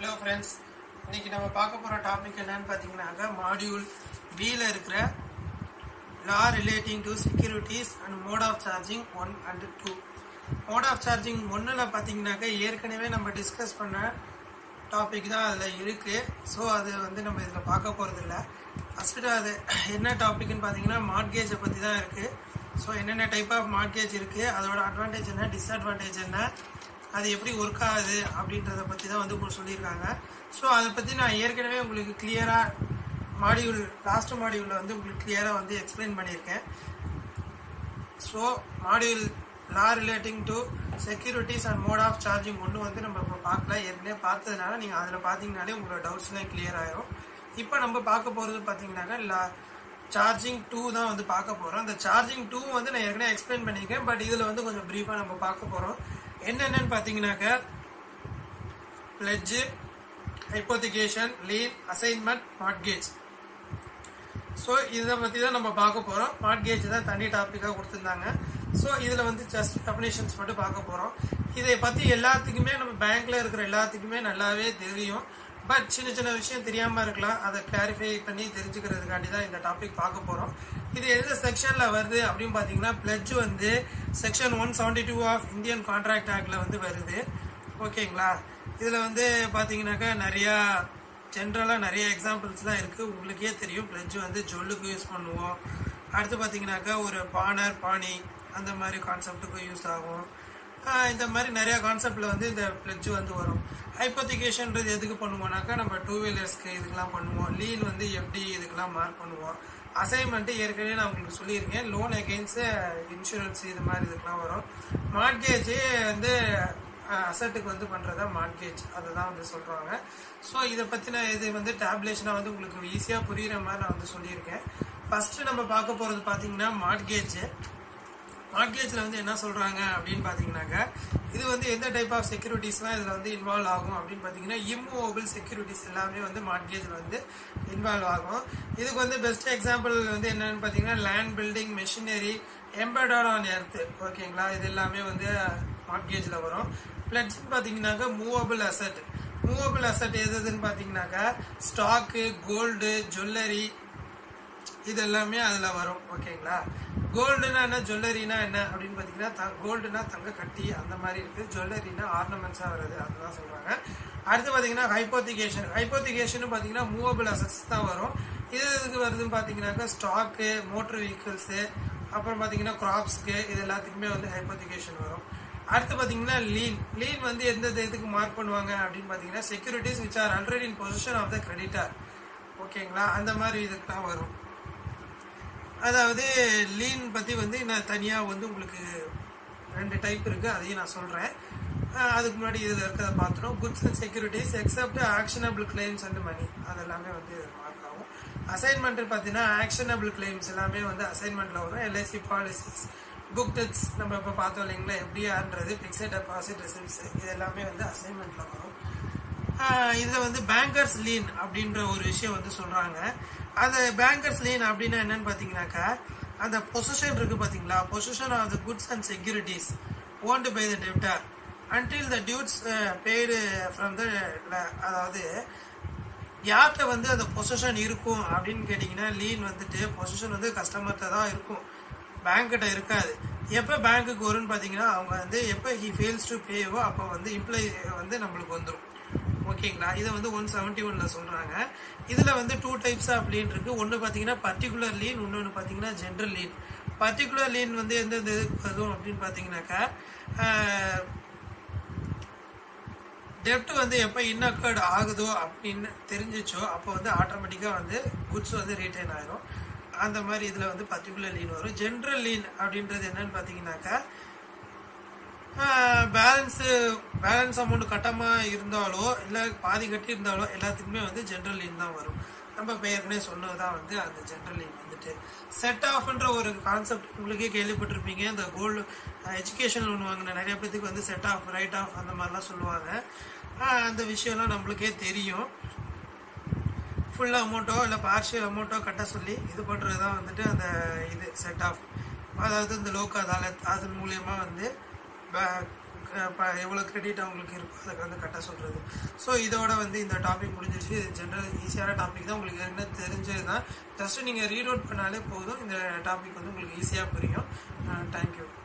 hello friends இன்னைக்கு நம்ம பார்க்க போகிற டாபிக் என்னன்னு பார்த்தீங்கன்னாக்கா மாடியூல் பியில் இருக்கிற law relating to securities and mode of charging one and two mode of charging ஒன்றில் பார்த்தீங்கன்னாக்கா ஏற்கனவே நம்ம டிஸ்கஸ் பண்ண டாபிக் தான் அதில் இருக்குது ஸோ அது வந்து நம்ம இதில் பார்க்க போகிறது இல்லை ஃபஸ்ட்டு அது என்ன டாபிக்னு பார்த்தீங்கன்னா மார்க்கேஜை பற்றி தான் இருக்குது ஸோ என்னென்ன டைப் ஆஃப் மார்க்கேஜ் இருக்குது அதோட அட்வான்டேஜ் என்ன டிஸ்அட்வான்டேஜ் என்ன அது எப்படி ஒர்க் ஆகுது அப்படின்றத பற்றி தான் வந்து உங்களுக்கு சொல்லியிருக்காங்க ஸோ அதை பற்றி நான் ஏற்கனவே உங்களுக்கு கிளியராக மாடியூல் லாஸ்ட் மாடியூலில் வந்து உங்களுக்கு கிளியராக வந்து எக்ஸ்பிளைன் பண்ணியிருக்கேன் so module law relating to securities and mode of charging ஒன்று வந்து நம்ம இப்போ பார்க்கல ஏற்கனவே பார்த்ததுனால நீங்கள் அதில் பார்த்தீங்கனாலே உங்களோட டவுட்ஸ்லாம் கிளியர் ஆயிரும் இப்போ நம்ம பார்க்க போகிறது பார்த்தீங்கன்னாக்கா லா சார்ஜிங் டூ தான் வந்து பார்க்க போகிறோம் அந்த சார்ஜிங் டூ வந்து நான் ஏற்கனவே எக்ஸ்பிளைன் பண்ணியிருக்கேன் பட் இதில் வந்து கொஞ்சம் ப்ரீஃபாக நம்ம பார்க்க போகிறோம் என்னென்னு பார்த்தீங்கன்னாக்கா pledge hypothecation lien assignment mortgage so இதை பற்றி தான் நம்ம பார்க்க போகிறோம் மார்ட்கேஜ் தான் தனி டாப்பிக்காக கொடுத்துருந்தாங்க ஸோ இதில் வந்து ஜஸ்ட் டெஃபினேஷன்ஸ் மட்டும் பார்க்க போகிறோம் இதை பற்றி எல்லாத்துக்குமே நம்ம பேங்க்கில் இருக்கிற எல்லாத்துக்குமே நல்லாவே தெரியும் பட் சின்ன சின்ன விஷயம் தெரியாமல் இருக்கலாம் அதை கிளாரிஃபை பண்ணி தெரிஞ்சுக்கிறதுக்காண்டி தான் இந்த டாபிக் பார்க்க போகிறோம் இது எந்த செக்ஷனில் வருது அப்படின்னு பார்த்தீங்கன்னா பிளட்ஜ் வந்து section one seventy two of Indian contract ஆக்டில் வந்து வருது ஓகேங்களா இதில் வந்து பார்த்தீங்கன்னாக்கா நிறையா ஜென்ரலாக நிறைய எக்ஸாம்பிள்ஸ்லாம் இருக்குது உங்களுக்கே தெரியும் பிளட்ஜ் வந்து ஜொல்லுக்கு யூஸ் பண்ணுவோம் அடுத்து பார்த்தீங்கன்னாக்கா ஒரு பானர் பாணி அந்த மாதிரி கான்செப்ட்டுக்கும் யூஸ் ஆகும் ஆஹ் இந்த மாதிரி நிறைய கான்செப்டில் வந்து இந்த பிளட்ஜ் வந்து வரும் ஹைப்போதிகேஷன்றது எதுக்கு பண்ணுவோம்னாக்கா நம்ம டூ வீலர்ஸ்க்கு இதுக்கெல்லாம் பண்ணுவோம் லீன் வந்து எப்படி இதுக்கெல்லாம் மார்க் பண்ணுவோம் அசைன்மெண்ட்டு ஏற்கனவே நான் உங்களுக்கு சொல்லியிருக்கேன் லோன் அகெயின்ஸ்ட் இன்சூரன்ஸ் இது மாதிரி இதுக்கெல்லாம் வரும் மார்க்கேஜ் வந்து அசட்டுக்கு வந்து பண்ணுறதா மார்க்கேஜ் அதை தான் வந்து சொல்கிறாங்க ஸோ இதை பற்றின இது வந்து டேப்லேஷனாக வந்து உங்களுக்கு ஈஸியாக புரிகிற மாதிரி நான் வந்து சொல்லியிருக்கேன் ஃபஸ்ட்டு நம்ம பார்க்க போகிறது பார்த்தீங்கன்னா மார்க்கேஜ் மார்க்கேஜில் வந்து என்ன சொல்கிறாங்க அப்படின்னு பார்த்தீங்கன்னாக்கா இது வந்து எந்த டைப் ஆஃப் செக்யூரிட்டிஸ்லாம் இதில் வந்து இன்வால்வ் ஆகும் அப்படின்னு பார்த்தீங்கன்னா இம்மூவபிள் செக்யூரிட்டிஸ் எல்லாமே வந்து மார்க்கேஜில் வந்து இன்வால்வ் ஆகும் இதுக்கு வந்து பெஸ்ட் எக்ஸாம்பிள் வந்து என்னன்னு பார்த்தீங்கன்னா land building machinery embedded on earth ஓகேங்களா இது எல்லாமே வந்து மார்க்கேஜில் வரும் பிளட்ஜ்னு பார்த்தீங்கன்னாக்கா மூவபிள் அசட் மூவபிள் அசட் எது எதுன்னு பார்த்தீங்கன்னாக்கா ஸ்டாக்கு கோல்டு ஜுவல்லரி இது எல்லாமே அதில் வரும் ஓகேங்களா கோல்டுனா என்ன ஜுவல்லரினா என்ன அப்படின்னு பார்த்தீங்கன்னா கோல்டுனா தங்க கட்டி அந்த மாதிரி இருக்குது ஜுவல்லரினா ஆர்னமெண்ட்ஸாக வருது அதுதான் சொல்கிறாங்க அடுத்து பார்த்தீங்கன்னா ஹைப்போத்திகேஷன் ஹைப்போத்திகேஷன் பார்த்தீங்கன்னா மூவபிள் அசட்ஸ் தான் வரும் இது எதுக்கு வருதுன்னு பார்த்தீங்கன்னாக்கா ஸ்டாக்கு மோட்டர் வெஹிக்கிள்ஸு அப்புறம் பார்த்தீங்கன்னா கிராப்ஸ்க்கு இது எல்லாத்துக்குமே வந்து ஹைப்போத்திகேஷன் வரும் அடுத்து பார்த்தீங்கன்னா லீன் லீன் வந்து எந்த இதுக்கு மார்க் பண்ணுவாங்க அப்படின்னு பார்த்தீங்கன்னா securities which are already in position of the creditor ஓகேங்களா அந்த மாதிரி இதுக்கெல்லாம் வரும் அதாவது லீன் பற்றி வந்து நான் தனியாக வந்து உங்களுக்கு ரெண்டு டைப் இருக்குது அதையும் நான் சொல்கிறேன் அதுக்கு முன்னாடி இதில் இருக்கிறத பார்த்துட்டோம் goods and securities except actionable claims and money அதெல்லாமே வந்து மார்க் ஆகும் அசைன்மெண்ட் பார்த்தீங்கன்னா ஆக்ஷனபிள் கிளைம்ஸ் எல்லாமே வந்து அசைன்மெண்ட்டில் வரும் எல்ஐசி பாலிசிஸ் புக் டெட்ஸ் நம்ம இப்போ பார்த்தோம் இல்லைங்களா எப்படியான்றது ஃபிக்ஸட் டெபாசிட் ரிசிப்ட்ஸ் இது எல்லாமே வந்து அசைன்மெண்ட்டில் வரும் இதில் வந்து பேங்கர்ஸ் லீன் அப்படின்ற ஒரு விஷயம் வந்து சொல்கிறாங்க அந்த பேங்கர்ஸ் லீன் அப்படின்னா என்னன்னு பார்த்தீங்கன்னாக்கா அந்த பொசிஷன் இருக்கு பார்த்தீங்களா position of the goods and securities owned by the debtor until the dues paid from the அதாவது யார்கிட்ட வந்து அந்த பொசிஷன் இருக்கும் அப்படின்னு கேட்டிங்கன்னா லீன் வந்துட்டு பொசிஷன் வந்து கஸ்டமர்கிட்ட தான் இருக்கும் பேங்க்கிட்ட இருக்காது எப்போ பேங்க்குக்கு வரும்னு பார்த்தீங்கன்னா அவங்க வந்து எப்போ ஹி ஃபெயில்ஸ் டு பேவோ அப்போ வந்து இம்ப்ளை வந்து நம்மளுக்கு வந்துடும் ஓகேங்களா இதை வந்து ஒன் செவன்ட்டி ஒனில் சொல்கிறாங்க இதில் வந்து டூ டைப்ஸ் ஆஃப் லீன் இருக்குது ஒன்று பார்த்தீங்கன்னா பர்டிகுலர் லீன் இன்னொன்று பார்த்தீங்கன்னா ஜென்ரல் லீன் பர்டிகுலர் லீன் வந்து எந்த இது வரும் அப்படின்னு பார்த்தீங்கன்னாக்கா டெப்ட் வந்து எப்போ இன்னக்கர்டு ஆகுதோ அப்படின்னு தெரிஞ்சிச்சோ அப்போ வந்து ஆட்டோமேட்டிக்காக வந்து குட்ஸ் வந்து ரீட்டைன் ஆயிரும் அந்த மாதிரி இதில் வந்து பர்டிகுலர் லீன் வரும் ஜென்ரல் லீன் அப்படின்றது என்னன்னு பார்த்தீங்கன்னாக்கா பேலன்ஸு பேலன்ஸ் அமௌண்ட் கட்டமாக இருந்தாலோ இல்லை பாதி கட்டி இருந்தாலோ எல்லாத்துக்குமே வந்து ஜென்ரல் லீன் தான் வரும் நம்ம இப்போ ஏற்கனவே சொன்னது தான் வந்து அந்த ஜென்ரல் லீன் வந்துட்டு செட் ஆஃப்ன்ற ஒரு கான்செப்ட் உங்களுக்கே கேள்விப்பட்டிருப்பீங்க இந்த கோல்டு எஜுகேஷன் லோன் வாங்கின நிறைய பேத்துக்கு வந்து செட் ஆஃப் ரைட் ஆஃப் அந்த மாதிரிலாம் சொல்லுவாங்க அந்த விஷயம்லாம் நம்மளுக்கே தெரியும் ஃபுல் அமௌண்ட்டோ இல்லை பார்ஷியல் அமௌண்ட்டோ கட்ட சொல்லி இது பண்ணுறது தான் வந்துட்டு அந்த இது செட் ஆஃப் அதாவது இந்த லோக் அதாலத் அதன் மூலியமாக வந்து எவ்வளோ கிரெடிட் அவங்களுக்கு இருக்கும் அதுக்கு வந்து கரெக்டாக சொல்கிறது ஸோ இதோட வந்து இந்த டாபிக் முடிஞ்சிருச்சு இது ஜென்ரல் ஈஸியான டாபிக் தான் உங்களுக்கு என்ன தெரிஞ்சது தான் ஜஸ்ட் நீங்கள் ரீட் அவுட் பண்ணாலே போதும் இந்த டாபிக் வந்து உங்களுக்கு ஈஸியாக புரியும் தேங்க்யூ